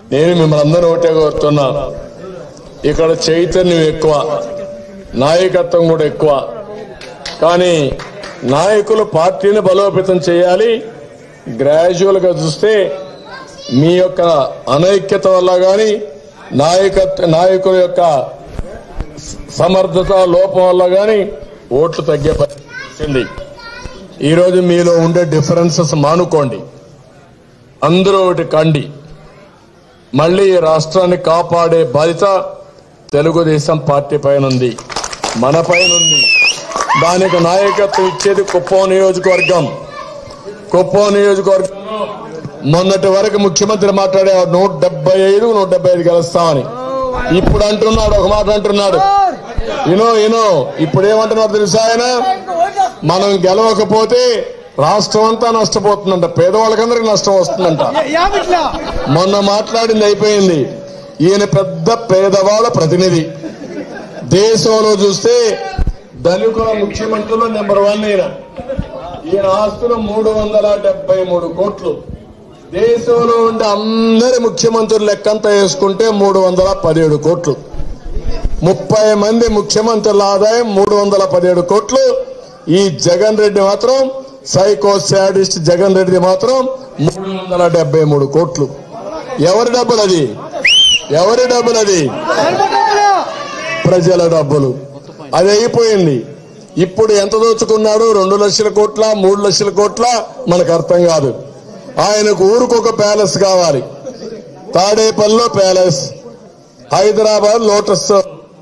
నేను మిమ్మల్ని అందరూ ఒకటే కోరుతున్నా ఇక్కడ చైతన్యం ఎక్కువ నాయకత్వం కూడా ఎక్కువ కానీ నాయకులు పార్టీని బలోపేతం చేయాలి గ్రాడ్యువల్ గా చూస్తే మీ యొక్క అనైక్యత వల్ల కానీ నాయకత్వ నాయకుల యొక్క సమర్థత లోపం వల్ల కానీ ఓట్లు తగ్గే పరిస్థితి వచ్చింది ఈరోజు మీలో ఉండే డిఫరెన్సెస్ మానుకోండి అందరూ ఒకటి కండి మళ్ళీ ఈ రాష్ట్రాన్ని కాపాడే బాధ్యత తెలుగుదేశం పార్టీ పైన ఉంది మన పైన ఉంది దానికి నాయకత్వం ఇచ్చేది కుప్పం నియోజకవర్గం కుప్పం నియోజకవర్గంలో మొన్నటి వరకు ముఖ్యమంత్రి మాట్లాడే నూట డెబ్బై ఐదు నూట డెబ్బై ఐదు గెలుస్తామని ఇప్పుడు అంటున్నాడు ఒక మాట అంటున్నాడు ఇనో ఇనో ఇప్పుడు ఏమంటున్నాడు తెలుసా ఆయన మనం గెలవకపోతే రాష్ట్రం అంతా నష్టపోతుందంట పేదవాళ్ళకందరికి నష్టం వస్తుందంట యామిట్లా మొన్న మాట్లాడింది అయిపోయింది ఈయన పెద్ద పేదవాళ్ళ ప్రతినిధి దేశంలో చూస్తే ధనికుల ముఖ్యమంత్రులు నెంబర్ వన్ ఈయన ఈయన ఆస్తులు మూడు వందల డెబ్బై మూడు కోట్లు దేశంలో ఉండే అందరి ముఖ్యమంత్రులు లెక్కంతా వేసుకుంటే మూడు వందల పదిహేడు కోట్లు ముప్పై మంది ముఖ్యమంత్రుల ఆదాయం మూడు వందల పదిహేడు కోట్లు ఈ జగన్ రెడ్డి మాత్రం సైకో శాడిస్ట్ జగన్ రెడ్డి మాత్రం మూడు వందల డెబ్బై మూడు కోట్లు ఎవరి డబ్బులు అది ఎవరి డబ్బులు అది ప్రజల డబ్బులు అది అయిపోయింది ఇప్పుడు ఎంత దోచుకున్నాడు రెండు లక్షల కోట్ల మూడు లక్షల కోట్ల మనకు అర్థం కాదు ఆయనకు ఊరుకొక ప్యాలెస్ కావాలి తాడేపల్లిలో ప్యాలెస్ హైదరాబాద్ లోటస్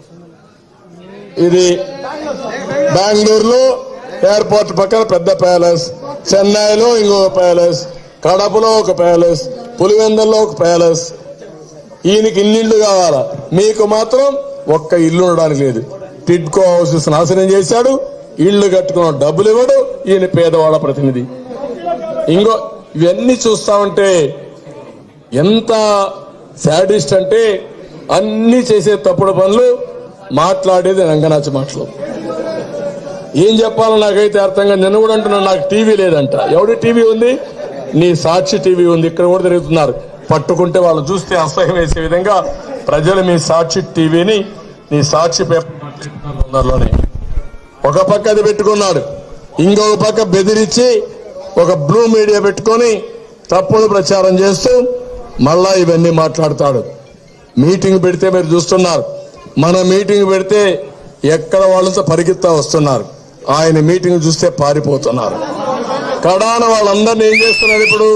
ఇది బెంగళూరులో ఎయిర్పోర్ట్ పక్కన పెద్ద ప్యాలెస్ చెన్నైలో ఇంకొక ప్యాలెస్ కడపలో ఒక ప్యాలెస్ పులివెందల్లో ఒక ప్యాలెస్ ఈయనకి ఇన్నిళ్ళు కావాలా మీకు మాత్రం ఒక్క ఇల్లు ఉండడానికి లేదు టిడ్కో హౌసెస్ నాశనం చేశాడు ఇళ్లు కట్టుకున్న డబ్బులు ఇవ్వడు ఈయన పేదవాళ్ళ ప్రతినిధి ఇంకో ఇవన్నీ చూస్తా ఉంటే ఎంత శాడిస్ట్ అంటే అన్ని చేసే తప్పుడు పనులు మాట్లాడేది రంగనాచి మాటలు ఏం చెప్పాలో నాకైతే అర్థంగా నిన్న కూడా అంటున్నాను నాకు టీవీ లేదంట ఎవడి టీవీ ఉంది నీ సాక్షి టీవీ ఉంది ఇక్కడ కూడా తిరుగుతున్నారు పట్టుకుంటే వాళ్ళు చూస్తే అసహ్యం వేసే విధంగా ప్రజలు మీ సాక్షి టీవీని నీ సాక్షి పేపర్ తొందరలోనే ఒక పక్క అది పెట్టుకున్నాడు ఇంకొక పక్క బెదిరించి ఒక బ్లూ మీడియా పెట్టుకొని తప్పుడు ప్రచారం చేస్తూ మళ్ళా ఇవన్నీ మాట్లాడతాడు మీటింగ్ పెడితే మీరు చూస్తున్నారు మన మీటింగ్ పెడితే ఎక్కడ వాళ్ళతో పరిగెత్తా వస్తున్నారు ఆయన మీటింగ్ చూస్తే పారిపోతున్నారు కడాన వాళ్ళందరినీ ఏం చేస్తున్నారు ఇప్పుడు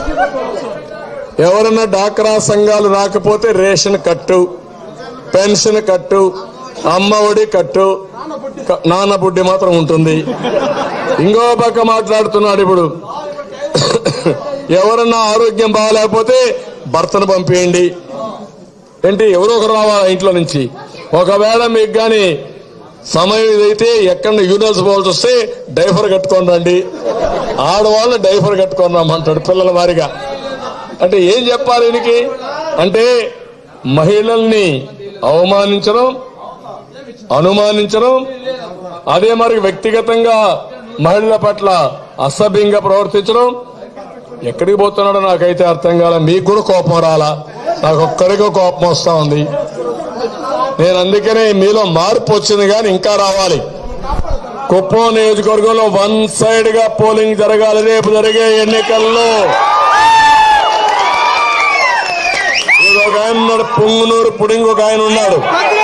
ఎవరైనా డాక్రా సంఘాలు రాకపోతే రేషన్ కట్టు పెన్షన్ కట్టు అమ్మ ఒడి కట్టు క- నాన్న బుడ్డి మాత్రం ఉంటుంది ఇంకో పక్క మాట్లాడుతున్నాడు ఇప్పుడు ఎవరన్నా ఆరోగ్యం బాగాలేకపోతే భర్తను పంపేయండి ఏంటి ఎవరో ఒకరు రావాలా ఇంట్లో నుంచి ఒకవేళ మీకు కానీ సమయం ఇదైతే ఎక్కడ యూనివర్స్ పోవాల్సి వస్తే డైఫర్ కట్టుకొని రండి ఆడవాళ్ళు డైఫర్ కట్టుకొని రమ్మంటాడు పిల్లల వారిగా అంటే ఏం చెప్పాలి ఈయనకి అంటే మహిళల్ని అవమానించడం అనుమానించడం అదే మరి వ్యక్తిగతంగా మహిళల పట్ల అసభ్యంగా ప్రవర్తించడం ఎక్కడికి పోతున్నాడో నాకైతే అర్థం కాలే మీకు కూడా కోపం రాలా నాకు ఒక్కడికో కోపం వస్తా ఉంది నేను అందుకనే మీలో మార్పు వచ్చింది కానీ ఇంకా రావాలి కుప్పం నియోజకవర్గంలో వన్ సైడ్ గా పోలింగ్ జరగాలి రేపు జరిగే ఎన్నికల్లో ఈరోజు ఒక ఆయన ఉన్నాడు పొంగునూరు పుడింగ్ ఒక ఆయన ఉన్నాడు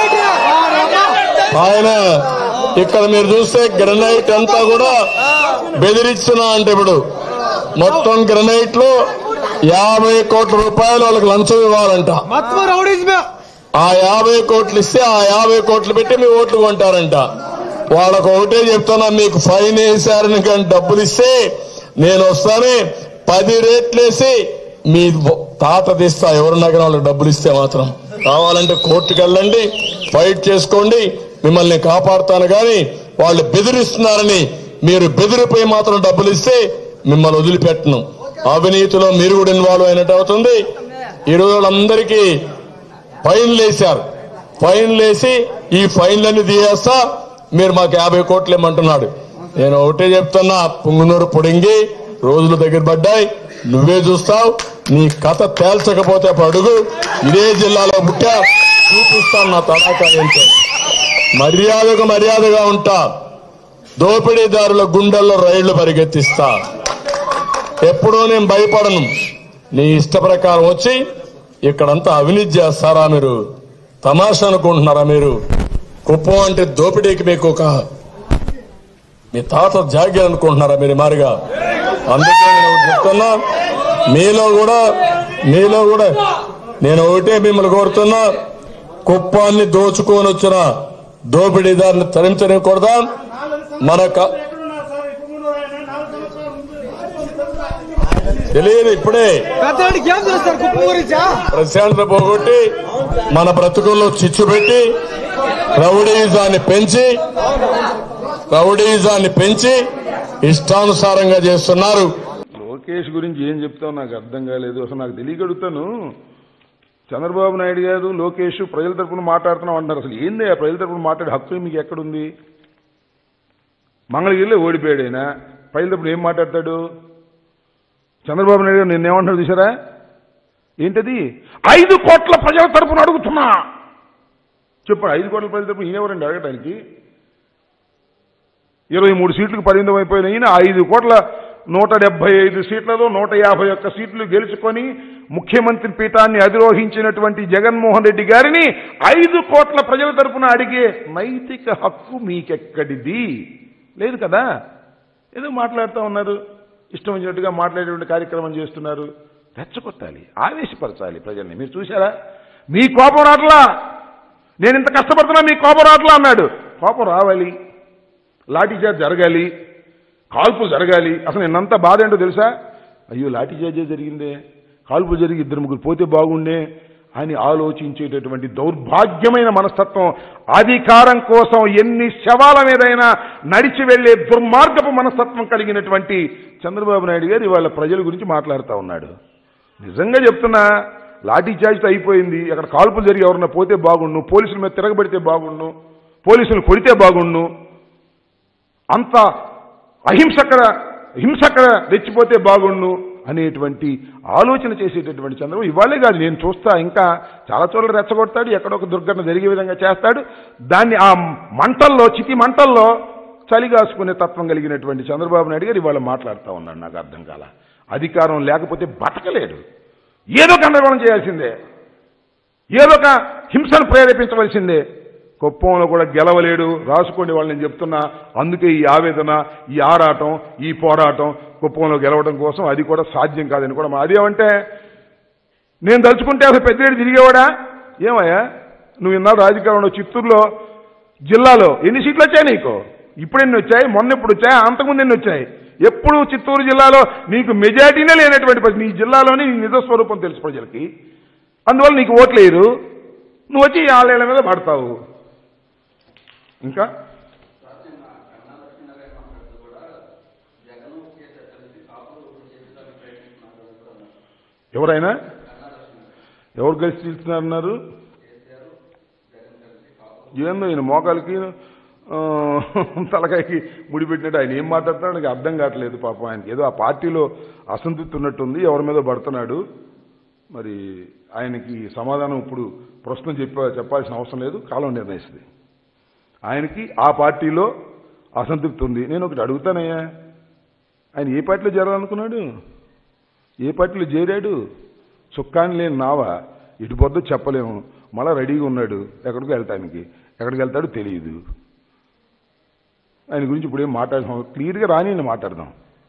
ఆయన ఇక్కడ మీరు చూస్తే గ్రనైట్ అంతా కూడా బెదిరిస్తున్నా అంటే ఇప్పుడు మొత్తం గ్రనైట్ లో యాభై కోట్ల రూపాయలు వాళ్ళకి లంచం ఇవ్వాలంట మొత్తం రౌడీజమే ఆ యాభై కోట్లు ఇస్తే ఆ యాభై కోట్లు పెట్టి మీ ఓట్లు కొంటారంట వాళ్ళకు ఒకటే చెప్తున్నా మీకు ఫైన్ వేసారని కానీ డబ్బులు ఇస్తే నేను వస్తానే పది రేట్లేసి మీ తాత తీస్తా ఎవరున్నా కానీ వాళ్ళకి డబ్బులు ఇస్తే మాత్రం కావాలంటే కోర్టుకు వెళ్ళండి ఫైట్ చేసుకోండి మిమ్మల్ని కాపాడుతాను కానీ వాళ్ళు బెదిరిస్తున్నారని మీరు బెదిరిపోయి మాత్రం డబ్బులు ఇస్తే మిమ్మల్ని వదిలిపెట్టను అవినీతిలో మీరు కూడా ఇన్వాల్వ్ అయినట్టు అవుతుంది ఈ రోజు వాళ్ళందరికీ ఫైన్లు వేశారు ఫైన్లు వేసి ఈ ఫైన్లన్నీ తీయేస్తా మీరు మాకు యాభై కోట్లు ఇమ్మంటున్నాడు నేను ఒకటే చెప్తున్నా పుంగునూరు పొడింగి రోజులు దగ్గర పడ్డాయి నువ్వే చూస్తావు నీ కథ తేల్చకపోతే అప్పుడు అడుగు ఇదే జిల్లాలో పుట్టా చూపిస్తాను నా తడాకా ఏంటో మర్యాదకు మర్యాదగా ఉంటా దోపిడీదారుల గుండెల్లో రైళ్లు పరిగెత్తిస్తా ఎప్పుడూ నేను భయపడను నీ ఇష్ట ప్రకారం వచ్చి ఇక్కడంతా అవినీతి చేస్తారా మీరు తమాషా అనుకుంటున్నారా మీరు కుప్పం అంటే దోపిడీకి మీకు ఒక మీ తాత జాగ్యం అనుకుంటున్నారా మీరు మారిగా అందుకే నేను ఒకటి చెప్తున్నా మీలో కూడా మీలో కూడా నేను ఒకటే మిమ్మల్ని కోరుతున్నా కుప్పాన్ని దోచుకొని వచ్చిన దోపిడీదారిని తరించనికూడదా మన క- ఎక్కడున్నారు సార్ ఇప్పుడు ముందు ఆయన నాలుగు సంవత్సరాల ముందు తెలియదు ఇప్పుడే పెద్దవాడికి ఏం తెలుసు సార్ కుప్పం గురించా ప్రశాంతత పోగొట్టి మన బ్రతుకుల్లో చిచ్చు పెట్టి రౌడీజాన్ని పెంచి రౌడీజాన్ని పెంచి ఇష్టానుసారంగా చేస్తున్నారు లోకేష్ గురించి ఏం చెప్తావు నాకు అర్థం కాలేదు అసలు నాకు తెలియగలుగుతాను చంద్రబాబు నాయుడు గారు లోకేష్ ప్రజల తరపున మాట్లాడుతున్నాం అంటారు అసలు ఏంది ఆ ప్రజల తరపున మాట్లాడే హక్కు మీకు ఎక్కడుంది మంగళగిరిలో ఓడిపోయాడు ఆయన ప్రజల తరపున ఏం మాట్లాడతాడు చంద్రబాబు నాయుడు గారు నిన్నేమంటాడు చూసారా ఏంటది ఐదు కోట్ల ప్రజల తరపున అడుగుతున్నా చెప్పండి ఐదు కోట్ల ప్రజల తరపున ఈయనెవరండి అడగడానికి ఇరవై మూడు సీట్లకు పరిమితం అయిపోయిన ఈయన ఐదు కోట్ల నూట డెబ్బై ఐదు సీట్లలో నూట యాభై ఒక్క సీట్లు గెలుచుకొని ముఖ్యమంత్రి పీఠాన్ని అధిరోహించినటువంటి జగన్మోహన్ రెడ్డి గారిని ఐదు కోట్ల ప్రజల తరపున అడిగే నైతిక హక్కు మీకెక్కడిది లేదు కదా ఏదో మాట్లాడుతూ ఉన్నారు ఇష్టం వచ్చినట్టుగా మాట్లాడేటువంటి కార్యక్రమం చేస్తున్నారు రెచ్చగొట్టాలి ఆవేశపరచాలి ప్రజల్ని మీరు చూసారా మీ కోపం రాట్లా నేను ఇంత కష్టపడుతున్నా మీ కోపం రాట్లా అన్నాడు కోపం రావాలి లాఠీచార్జ్ జరగాలి కాల్పులు జరగాలి అసలు నిన్నంతా బాధ ఏంటో తెలుసా అయ్యో లాఠీచార్జే జరిగిందే కాల్పులు జరిగి ఇద్దరు ముగ్గురు పోతే బాగుండే అని ఆలోచించేటటువంటి దౌర్భాగ్యమైన మనస్తత్వం అధికారం కోసం ఎన్ని శవాల మీదైనా నడిచి వెళ్లే దుర్మార్గపు మనస్తత్వం కలిగినటువంటి చంద్రబాబు నాయుడు గారు ఇవాళ ప్రజల గురించి మాట్లాడుతూ ఉన్నాడు నిజంగా చెప్తున్నా లాఠీ చార్జ్తో అయిపోయింది అక్కడ కాల్పులు జరిగి ఎవరన్నా పోతే బాగుండు పోలీసుల మీద తిరగబడితే బాగుండు పోలీసులు కొడితే బాగుండు అంత అహింసకర హింసకర రెచ్చిపోతే బాగుండు అనేటువంటి ఆలోచన చేసేటటువంటి చంద్రబాబు ఇవాళే కాదు నేను చూస్తా ఇంకా చాలా చోట్ల రెచ్చగొడతాడు ఎక్కడో ఒక దుర్ఘటన జరిగే విధంగా చేస్తాడు దాన్ని ఆ మంటల్లో చితి మంటల్లో చలిగాసుకునే తత్వం కలిగినటువంటి చంద్రబాబు నాయుడు గారు ఇవాళ మాట్లాడుతూ ఉన్నాడు నాకు అర్థం కాల అధికారం లేకపోతే బతకలేడు ఏదో గందరగోళం చేయాల్సిందే ఏదో ఒక హింసను ప్రేరేపించవలసిందే కుప్పంలో కూడా గెలవలేడు రాసుకోండి వాళ్ళు నేను చెప్తున్నా అందుకే ఈ ఆవేదన ఈ ఆరాటం ఈ పోరాటం కుప్పంలో గెలవడం కోసం అది కూడా సాధ్యం కాదని కూడా మా- అదేమంటే నేను తలుచుకుంటే అసలు పెద్దరెడ్డి తిరిగేవాడా ఏమయ్యా నువ్వు ఇన్నాడు రాజకీయంలో చిత్తూరులో జిల్లాలో ఎన్ని సీట్లు వచ్చాయి నీకు ఇప్పుడు ఎన్ని వచ్చాయి మొన్న ఎప్పుడు వచ్చాయి అంతకుముందు ఎన్ని వచ్చాయి ఎప్పుడు చిత్తూరు జిల్లాలో నీకు మెజారిటీనే లేనటువంటి పరిస్థితి నీ జిల్లాలోని నీ నిజ స్వరూపం తెలుసు ప్రజలకి అందువల్ల నీకు ఓట్లేరు నువ్వు వచ్చి ఆళ్ళ మీద పడతావు ఇంకా ఎవరైనా ఎవరు కలిసి తీస్తున్నారన్నారు ఏందో ఈయన మోకాలకి ఆ, తలకాయకి ముడిపెట్టినట్టు ఆయన ఏం మాట్లాడుతున్నాడు నాకు అర్థం కావట్లేదు పాపం ఆయనకి ఏదో ఆ పార్టీలో అసంతృప్తి ఉన్నట్టుంది ఎవరి మీద పడుతున్నాడు మరి ఆయనకి సమాధానం ఇప్పుడు ప్రశ్న చెప్ప చెప్పాల్సిన అవసరం లేదు కాలం నిర్ణయిస్తుంది ఆయనకి ఆ పార్టీలో అసంతృప్తి ఉంది నేను ఒకటి అడుగుతానయ్యా ఆయన ఏ పార్టీలో చేరాలనుకున్నాడు ఏ పార్టీలో చేరాడు చుక్కాని లేని నావ ఇటు పొద్దు చెప్పలేము మళ్ళా రెడీగా ఉన్నాడు ఎక్కడికి వెళ్తానికి ఎక్కడికి వెళ్తాడో తెలియదు ఆయన గురించి ఇప్పుడు ఏం మాట్లాడదాం క్లియర్గా రాని మాట్లాడదాం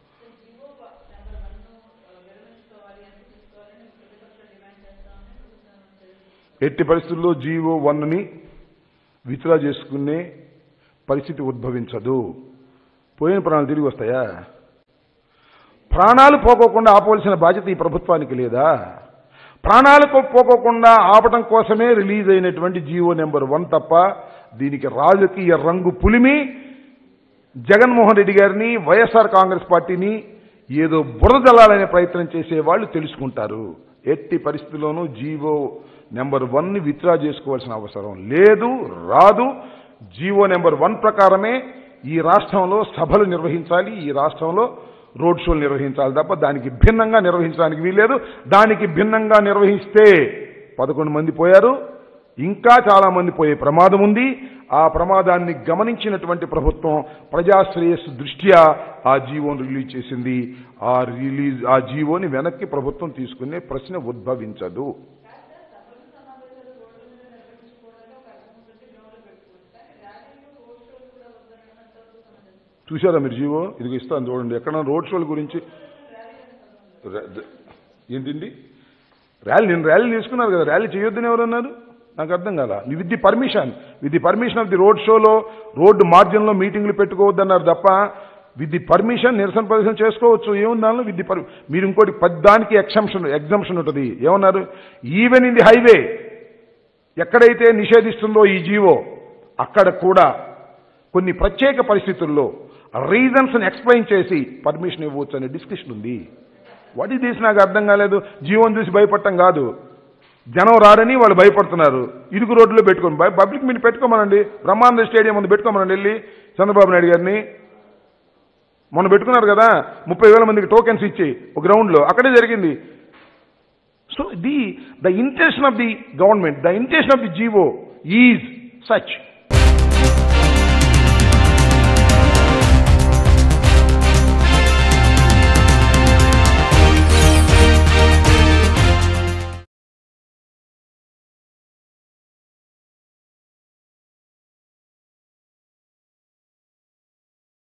ఎట్టి పరిస్థితుల్లో జీవో వన్ని విత్డ్రా చేసుకునే పరిస్థితి ఉద్భవించదు పోయిన ప్రాణాలు తిరిగి వస్తాయా ప్రాణాలు పోకోకుండా ఆపవలసిన బాధ్యత ఈ ప్రభుత్వానికి లేదా ప్రాణాలు కో- పోకోకుండా ఆపటం కోసమే రిలీజ్ అయినటువంటి జీవో నెంబర్ వన్ తప్ప దీనికి రాజకీయ రంగు పులిమి జగన్మోహన్ రెడ్డి గారిని వైఎస్ఆర్ కాంగ్రెస్ పార్టీని ఏదో బురదలాలనే ప్రయత్నం చేసే వాళ్ళు తెలుసుకుంటారు ఎట్టి పరిస్థితుల్లోనూ జీవో నెంబర్ వన్ ని విత్డ్రా చేసుకోవాల్సిన అవసరం లేదు రాదు జీవో నెంబర్ వన్ ప్రకారమే ఈ రాష్ట్రంలో సభలు నిర్వహించాలి ఈ రాష్ట్రంలో రోడ్ షోలు నిర్వహించాలి తప్ప దానికి భిన్నంగా నిర్వహించడానికి వీల్లేదు దానికి భిన్నంగా నిర్వహిస్తే పదకొండు మంది పోయారు ఇంకా చాలా మంది పోయే ప్రమాదం ఉంది ఆ ప్రమాదాన్ని గమనించినటువంటి ప్రభుత్వం ప్రజాశ్రేయస్సు దృష్ట్యా ఆ జీవోను రిలీజ్ చేసింది ఆ రిలీజ్ ఆ జీవోని వెనక్కి ప్రభుత్వం తీసుకునే ప్రశ్న ఉద్భవించదు చూసారా మీరు జీవో ఇదిగో ఇస్తాను చూడండి ఎక్కడ రోడ్ షోల గురించి ర- ద- ఏంటింది ర్యాలీ నేను ర్యాలీ తీసుకున్నారు కదా ర్యాలీ చేయొద్దని ఎవరన్నారు నాకు అర్థం కదా with the permission with the permission of the road షోలో రోడ్డు మార్జిన్లో మీటింగ్లు పెట్టుకోవద్దన్నారు తప్ప విత్ ది పర్మిషన్ నిరసన ప్రదర్శన చేసుకోవచ్చు ఏముందాలో విత్ ది పర్ మీరు ఇంకోటి పద్దానికి ఎక్సంప్షన్ ఎగ్జంప్షన్ ఉంటుంది ఏమన్నారు ఈవెన్ ఇన్ ది హైవే ఎక్కడైతే నిషేధిస్తుందో ఈ జీవో అక్కడ కూడా కొన్ని ప్రత్యేక పరిస్థితుల్లో రీజన్స్ ఎక్స్ప్లెయిన్ చేసి పర్మిషన్ ఇవ్వచ్చు అనే డిస్కషన్ ఉంది వాట్ ఈస్ దిస్ నాకు అర్థం కాలేదు జీవోని చూసి భయపడటం కాదు జనం రారని వాళ్ళు భయపడుతున్నారు ఇరుకు రోడ్లో పెట్టుకోండి బయ- పబ్లిక్ మీరు పెట్టుకోమనండి బ్రహ్మానంద స్టేడియం ముందు పెట్టుకోమనండి వెళ్ళి చంద్రబాబు నాయుడు గారిని మొన్న పెట్టుకున్నారు కదా ముప్పై వేల మందికి టోకెన్స్ ఇచ్చి ఒక గ్రౌండ్లో అక్కడే జరిగింది so the the intention of the government the intention of the GO is such